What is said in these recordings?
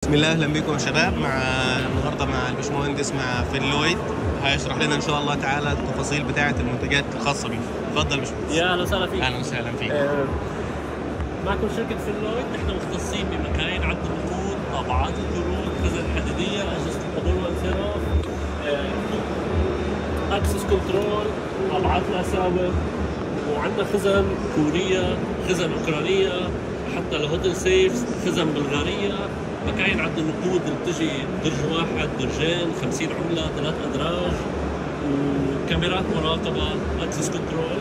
بسم الله اهلا بكم يا شباب مع النهارده مع الباشمهندس مع فين لويد هيشرح لنا ان شاء الله تعالى التفاصيل بتاعه المنتجات الخاصه بيه اتفضل يا باشمهندس يا اهلا وسهلا فيك اهلا وسهلا فيك آه، معكم شركة فينلويد نحن مختصين بمكاين عد النقود طابعات الكروت خزن حديدية أجهزة الحضور والانصراف اكسس كنترول طابعات الأساور وعندنا خزن كورية خزن أوكرانية حتى الهودل سيفز خزن بلغارية مكاين عد النقود اللي بتجي درج واحد درجين 50 عملة ثلاث أدراج وكاميرات مراقبة اكسس كنترول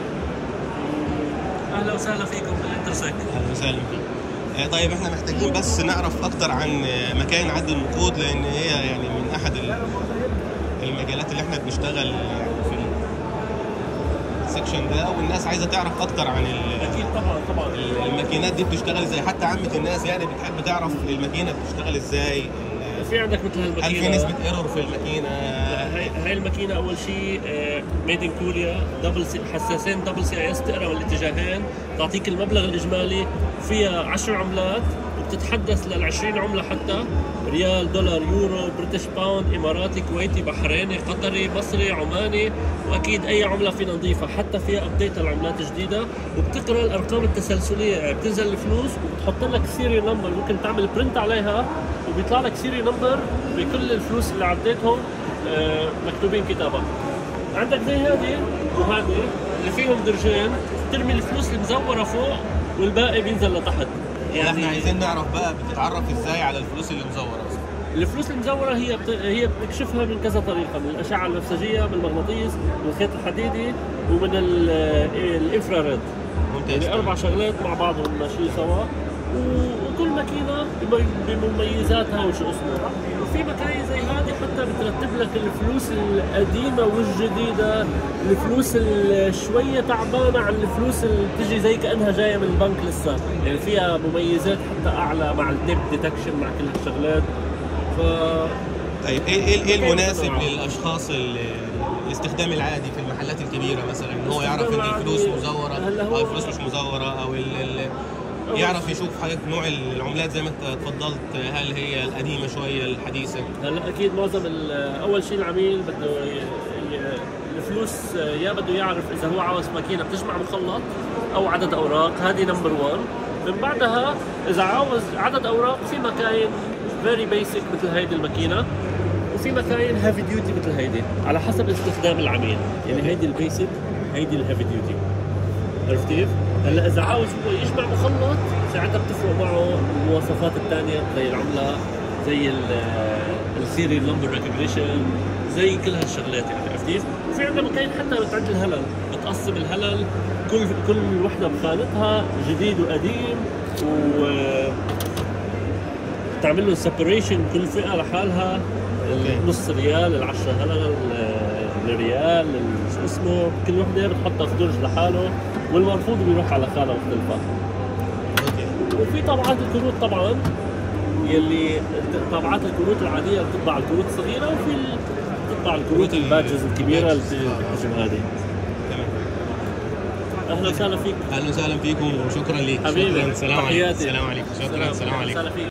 اهلا وسهلا فيكم بالانترسك اهلا وسهلا فيك آه، طيب احنا محتاجين بس نعرف اكتر عن آه، مكاين عد النقود لان هي يعني من احد ال- المجالات اللي احنا بنشتغل يعني في السكشن ده والناس عايزه تعرف اكتر عن ال- اكيد طبعا طبعا الماكينات دي بتشتغل ازاي حتى عامه الناس يعني بتحب تعرف الماكينه بتشتغل ازاي في عندك مثل هل في هالماكينه نسبه ايرور في الماكينه هاي هاي الماكينه اول شيء ميد ان كوريا دبل سي حساسين دبل سي اي اس تقرا من الاتجاهين تعطيك المبلغ الاجمالي فيها 10 عملات وبتتحدث لل 20 عمله حتى ريال دولار يورو بريتش باوند اماراتي كويتي بحريني قطري مصري عماني واكيد اي عمله فينا نضيفها حتى فيها ابديت العملات جديده وبتقرا الارقام التسلسليه يعني بتنزل الفلوس وبتحط لك سيري نمبر ممكن تعمل برنت عليها وبيطلع لك سيري نمبر بكل الفلوس اللي عديتهم آه، مكتوبين كتابة عندك زي هذه وهذه اللي فيهم درجين ترمي الفلوس المزورة فوق والباقي بينزل لتحت يعني احنا عايزين نعرف بقى بتتعرف ازاي على الفلوس اللي مزوره اصلا الفلوس المزورة هي بت... هي بتكشفها من كذا طريقة من الأشعة البنفسجية بالمغناطيس من الخيط الحديدي ومن ال... الانفراريد ممتاز يعني أربع شغلات مع بعضهم ماشيين سوا و- وكل ماكينة بم- بمميزاتها وشو اسمه وفي مكاين زي هذه حتى بترتب لك الفلوس القديمة والجديدة الفلوس اللي شوية تعبانة عن الفلوس اللي بتجي زي كأنها جاية من البنك لسه يعني فيها مميزات حتى أعلى مع الديب ديتكشن مع كل هالشغلات ف طيب ايه ايه ايه المناسب للاشخاص اللي الاستخدام العادي في المحلات الكبيره مثلا ان هو يعرف ان الاستخدام الفلوس العادي، مزوره هلا هو- او الفلوس مش مزوره او ال ال يعرف يشوف حضرتك نوع العملات زي ما انت اتفضلت هل هي القديمه شويه الحديثه هلا اكيد معظم ال- اول شيء العميل بده ي- ي- الفلوس يا بده يعرف اذا هو عاوز ماكينه بتجمع مخلط او عدد اوراق هذه نمبر 1 من بعدها اذا عاوز عدد اوراق في مكاين فيري بيسك مثل هيدي الماكينه وفي مكاين هيفي ديوتي مثل هيدي على حسب استخدام العميل يعني هيدي البيسك هيدي الهيفي ديوتي عرفت كيف؟ هلا اذا عاوز هو يجمع مخلط ساعتها بتفرق معه المواصفات الثانيه زي العمله زي السيريال نمبر ريكوجنيشن زي كل هالشغلات يعني عرفت كيف؟ وفي عندنا مكاين حتى بتعد الهلل بتقسم الهلل كل كل وحده بخانتها جديد وقديم و تعمل له سيبريشن كل فئه لحالها نص ريال العشرة هلل ال- الريال ال- شو اسمه كل وحده بتحطها في درج لحاله والمرفوض بيروح على خانه مختلفه اوكي وفي طبعات الكروت طبعا يلي طبعات الكروت العاديه بتطبع الكروت الصغيره وفي ال- بتطبع الكروت كروت ال- البادجز الكبيره اللي البادجز. آه. بتجم هذه تمام اهلا وسهلا فيك اهلا وسهلا فيكم وشكرا ليك حبيبي شكرا سلام عليكم تحياتي سلام عليكم شكرا سلام أهلا عليكم وسهلا فيك